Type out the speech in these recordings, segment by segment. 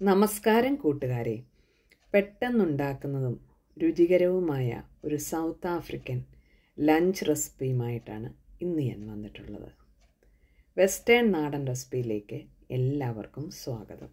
നമസ്കാരം കൂട്ടുകാരെ പെട്ടെന്നുണ്ടാക്കുന്നതും രുചികരവുമായ ഒരു സൗത്ത് ആഫ്രിക്കൻ ലഞ്ച് റെസിപ്പിയുമായിട്ടാണ് ഇന്ന് ഞാൻ വന്നിട്ടുള്ളത് വെസ്റ്റേൺ നാടൻ റെസിപ്പിയിലേക്ക് എല്ലാവർക്കും സ്വാഗതം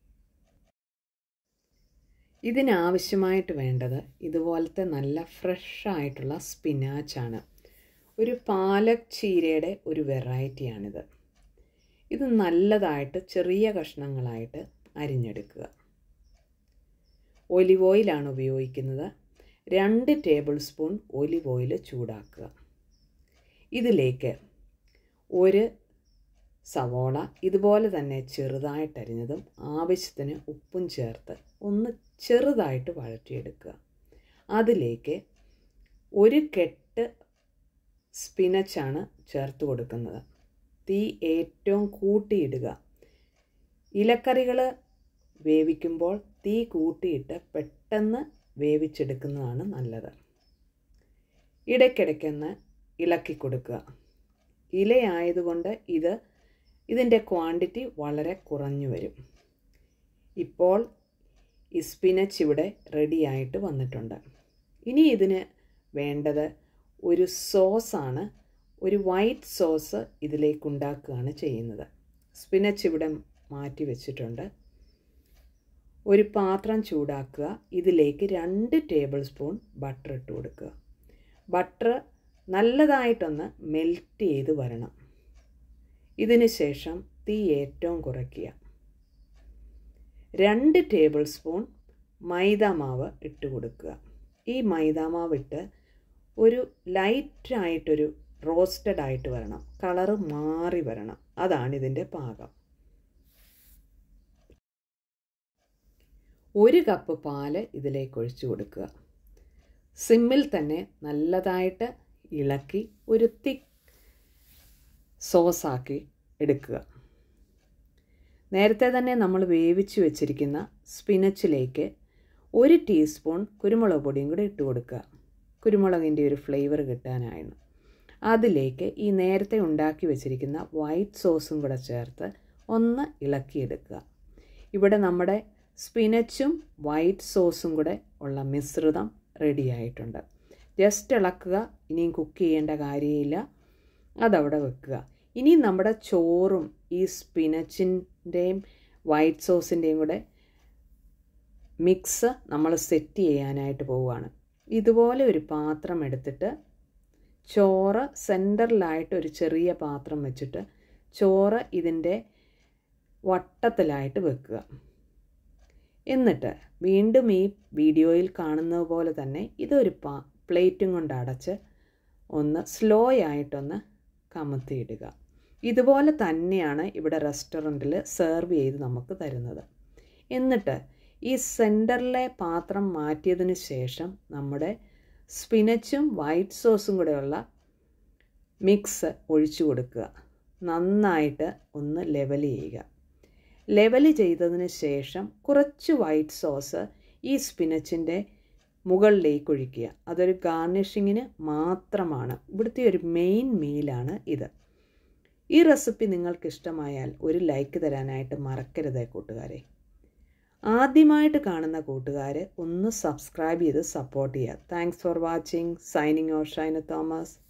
ഇതിനാവശ്യമായിട്ട് വേണ്ടത് ഇതുപോലത്തെ നല്ല ഫ്രഷ് ആയിട്ടുള്ള സ്പിനാച്ചാണ് ഒരു പാലക് ചീരയുടെ ഒരു വെറൈറ്റിയാണിത് ഇത് നല്ലതായിട്ട് ചെറിയ കഷ്ണങ്ങളായിട്ട് അരിഞ്ഞെടുക്കുക ഒലിവ് ഓയിലാണ് ഉപയോഗിക്കുന്നത് രണ്ട് ടേബിൾ സ്പൂൺ ഒലിവ് ഓയിൽ ചൂടാക്കുക ഇതിലേക്ക് ഒരു സവോള ഇതുപോലെ തന്നെ ചെറുതായിട്ടരിഞ്ഞതും ആവശ്യത്തിന് ഉപ്പും ചേർത്ത് ഒന്ന് ചെറുതായിട്ട് വഴറ്റിയെടുക്കുക അതിലേക്ക് ഒരു കെട്ട് സ്പിനച്ചാണ് ചേർത്ത് കൊടുക്കുന്നത് തീ ഏറ്റവും കൂട്ടിയിടുക ഇലക്കറികൾ വേവിക്കുമ്പോൾ തീ കൂട്ടിയിട്ട് പെട്ടെന്ന് വേവിച്ചെടുക്കുന്നതാണ് നല്ലത് ഇടയ്ക്കിടയ്ക്കൊന്ന് ഇളക്കി കൊടുക്കുക ഇലയായതുകൊണ്ട് ഇത് ഇതിൻ്റെ ക്വാണ്ടിറ്റി വളരെ കുറഞ്ഞു വരും ഇപ്പോൾ ഈ സ്പിനച്ച് ഇവിടെ റെഡിയായിട്ട് വന്നിട്ടുണ്ട് ഇനി ഇതിന് വേണ്ടത് ഒരു സോസാണ് ഒരു വൈറ്റ് സോസ് ഇതിലേക്ക് ഉണ്ടാക്കുകയാണ് ചെയ്യുന്നത് സ്പിനച്ച് ഇവിടെ മാറ്റി വെച്ചിട്ടുണ്ട് ഒരു പാത്രം ചൂടാക്കുക ഇതിലേക്ക് രണ്ട് ടേബിൾ സ്പൂൺ ബട്ടർ ഇട്ട് കൊടുക്കുക ബട്ടർ നല്ലതായിട്ടൊന്ന് മെൽറ്റ് ചെയ്ത് വരണം ഇതിന് ശേഷം തീ ഏറ്റവും കുറയ്ക്കുക രണ്ട് ടേബിൾ സ്പൂൺ മൈദാമാവ് ഇട്ട് കൊടുക്കുക ഈ മൈദാമാവ് ഇട്ട് ഒരു ലൈറ്റായിട്ടൊരു റോസ്റ്റഡ് ആയിട്ട് വരണം കളറ് മാറി വരണം അതാണ് ഇതിൻ്റെ പാകം ഒരു കപ്പ് പാല് ഇതിലേക്ക് ഒഴിച്ചു കൊടുക്കുക സിമ്മിൽ തന്നെ നല്ലതായിട്ട് ഇളക്കി ഒരു തിക്ക് സോസാക്കി എടുക്കുക നേരത്തെ തന്നെ നമ്മൾ വേവിച്ച് വെച്ചിരിക്കുന്ന സ്പിനച്ചിലേക്ക് ഒരു ടീസ്പൂൺ കുരുമുളക് പൊടിയും കൂടി ഇട്ട് കൊടുക്കുക കുരുമുളകിൻ്റെ ഒരു ഫ്ലേവർ കിട്ടാനായിരുന്നു അതിലേക്ക് ഈ നേരത്തെ ഉണ്ടാക്കി വെച്ചിരിക്കുന്ന വൈറ്റ് സോസും കൂടെ ചേർത്ത് ഒന്ന് ഇളക്കിയെടുക്കുക ഇവിടെ നമ്മുടെ സ്പിനച്ചും വൈറ്റ് സോസും കൂടെ ഉള്ള മിശ്രിതം റെഡി ആയിട്ടുണ്ട് ജസ്റ്റ് ഇളക്കുക ഇനിയും കുക്ക് ചെയ്യേണ്ട കാര്യമില്ല അതവിടെ വെക്കുക ഇനി നമ്മുടെ ചോറും ഈ സ്പിനച്ചിൻ്റെയും വൈറ്റ് സോസിൻ്റെയും കൂടെ മിക്സ് നമ്മൾ സെറ്റ് ചെയ്യാനായിട്ട് പോവുകയാണ് ഇതുപോലെ ഒരു പാത്രം എടുത്തിട്ട് ചോറ് സെൻറ്ററിലായിട്ട് ഒരു ചെറിയ പാത്രം വെച്ചിട്ട് ചോറ് ഇതിൻ്റെ വട്ടത്തിലായിട്ട് വെക്കുക എന്നിട്ട് വീണ്ടും ഈ വീഡിയോയിൽ കാണുന്നത് പോലെ തന്നെ ഇതൊരു പാ പ്ലേറ്റും കൊണ്ട് അടച്ച് ഒന്ന് സ്ലോ ആയിട്ടൊന്ന് കമത്തിയിടുക ഇതുപോലെ തന്നെയാണ് ഇവിടെ റെസ്റ്റോറൻറ്റിൽ സെർവ് ചെയ്ത് നമുക്ക് തരുന്നത് എന്നിട്ട് ഈ സെൻറ്ററിലെ പാത്രം മാറ്റിയതിന് ശേഷം നമ്മുടെ സ്പിനച്ചും വൈറ്റ് സോസും കൂടെയുള്ള മിക്സ് ഒഴിച്ചു കൊടുക്കുക നന്നായിട്ട് ഒന്ന് ലെവൽ ചെയ്യുക ലെവൽ ചെയ്തതിന് ശേഷം കുറച്ച് വൈറ്റ് സോസ് ഈ സ്പിനച്ചിൻ്റെ മുകളിലേക്ക് ഒഴിക്കുക അതൊരു ഗാർണിഷിങ്ങിന് മാത്രമാണ് ഇവിടുത്തെ ഒരു മെയിൻ മീലാണ് ഇത് ഈ റെസിപ്പി നിങ്ങൾക്ക് ഇഷ്ടമായാൽ ഒരു ലൈക്ക് തരാനായിട്ട് മറക്കരുതേ കൂട്ടുകാരെ ആദ്യമായിട്ട് കാണുന്ന കൂട്ടുകാർ ഒന്ന് സബ്സ്ക്രൈബ് ചെയ്ത് സപ്പോർട്ട് ചെയ്യുക thanks for watching signing off Shaina Thomas